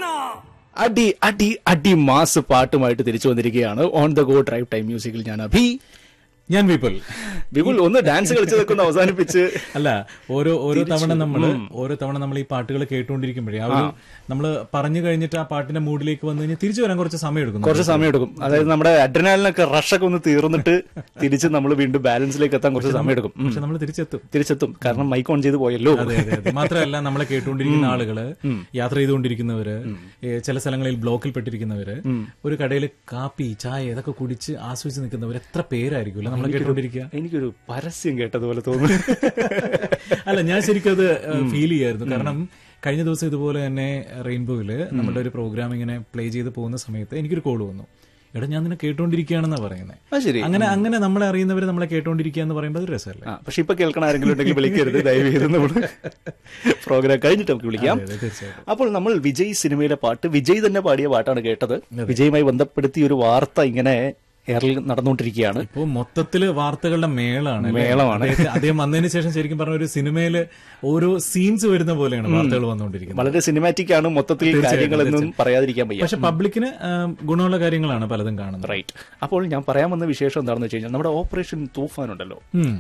അടി അടി അടി മാസ് പാട്ടുമായിട്ട് തിരിച്ചു വന്നിരിക്കുകയാണ് on the go drive time മ്യൂസിക്കിൽ ഞാൻ അഭി ഞാൻ വിപുൽ വിപുൽ ഒന്ന് ഡാൻസ് കളിച്ചതൊക്കെ ഒന്ന് അവസാനിപ്പിച്ച് അല്ല ഓരോ ഓരോ തവണ നമ്മള് ഓരോ തവണ നമ്മൾ ഈ പാട്ടുകൾ കേട്ടുകൊണ്ടിരിക്കുമ്പോഴേ ആ ഒരു നമ്മള് പറഞ്ഞു കഴിഞ്ഞിട്ട് ആ പാട്ടിന്റെ മൂഡിലേക്ക് വന്നു കഴിഞ്ഞാൽ തിരിച്ചു വരാൻ കുറച്ച് സമയം എടുക്കും കുറച്ച് സമയം എടുക്കും അതായത് നമ്മുടെ അഡ്രനാലിനൊക്കെ റഷൊക്കെ ഒന്ന് തീർന്നിട്ട് തിരിച്ച് നമ്മൾ വീണ്ടും ബാലൻസിലേക്ക് എത്താൻ കുറച്ച് സമയം എടുക്കും ഉം. പക്ഷെ നമ്മൾ തിരിച്ചെത്തും തിരിച്ചെത്തും കാരണം മൈക്ക് ഓൺ ചെയ്ത് പോയല്ലോ അതെ അതെ അതെ മാത്രമല്ല നമ്മളെ കേട്ടുകൊണ്ടിരിക്കുന്ന ആളുകള് യാത്ര ചെയ്തുകൊണ്ടിരിക്കുന്നവര് ഏ, ചില സ്ഥലങ്ങളിൽ ബ്ലോക്കിൽ പെട്ടിരിക്കുന്നവര് ഒരു കടയിൽ കാപ്പി ചായ ഇതൊക്കെ കുടിച്ച് ആസ്വദിച്ച് നിൽക്കുന്നവർ എത്ര പേരായിരിക്കും നമ്മളെ കേട്ടുകൊണ്ടിരിക്കുക എനിക്കൊരു പരസ്യം കേട്ടതുപോലെ തോന്നുന്നു അല്ല ഞാൻ ശരിക്കും അത് ഫീൽ ചെയ്യായിരുന്നു കാരണം കഴിഞ്ഞ ദിവസം ഇതുപോലെ തന്നെ റെയിൻബോയില് നമ്മുടെ ഒരു പ്രോഗ്രാം ഇങ്ങനെ പ്ലേ ചെയ്ത് പോകുന്ന സമയത്ത് എനിക്കൊരു കോൾ വന്നു എടാ ഞാൻ നിന്നെ കേട്ടോണ്ടിരിക്കുകയാണെന്നാ പറയുന്നത് അത് ശരി അങ്ങനെ അങ്ങനെ നമ്മളെ അറിയുന്നവർ നമ്മളെ കേട്ടോണ്ടിരിക്കുക എന്ന് പറയുമ്പോൾ അത് രസമല്ലേ ആ പക്ഷെ ഇപ്പൊ കേൾക്കണ ആരെങ്കിലും ഉണ്ടെങ്കിൽ വിളിക്കരുത് ദയവ് ചെയ്ത് നമ്മൾ പ്രോഗ്രാം കഴിഞ്ഞിട്ട് നമുക്ക് വിളിക്കാം അതെ, തീർച്ചയായിട്ടും അപ്പോൾ നമ്മൾ വിജയ് സിനിമയിലെ പാട്ട് വിജയ് തന്നെ പാടിയ പാട്ടാണ് കേട്ടത് വിജയുമായി ബന്ധപ്പെടുത്തി ഒരു വാർത്ത ഇങ്ങനെ എയറിൽ നടന്നുകൊണ്ടിരിക്കുകയാണ് ഇപ്പൊ മൊത്തത്തില് വാർത്തകളുടെ മേളാണ് അല്ലേ? മേളമാണ്. അദ്ദേഹത്തെ- അദ്ദേഹം വന്നതിന് ശേഷം ശരിക്കും പറഞ്ഞ ഒരു സിനിമയില് ഓരോ സീൻസ് വരുന്ന പോലെയാണ് വാർത്തകൾ വന്നുകൊണ്ടിരിക്കുന്നത് വളരെ സിനിമാറ്റിക് ആണ് മൊത്തത്തിൽ കാര്യങ്ങളെന്നും പറയാതിരിക്കാൻ വയ്യ പക്ഷെ പബ്ലിക്കിന് ആ, ഗുണമുള്ള കാര്യങ്ങളാണ് പലതും കാണുന്നത് റൈറ്റ് അപ്പോൾ ഞാൻ പറയാൻ വന്ന വിശേഷം എന്താണെന്ന് വെച്ച് കഴിഞ്ഞാൽ നമ്മുടെ ഓപ്പറേഷൻ തൂഫാൻ ഉണ്ടല്ലോ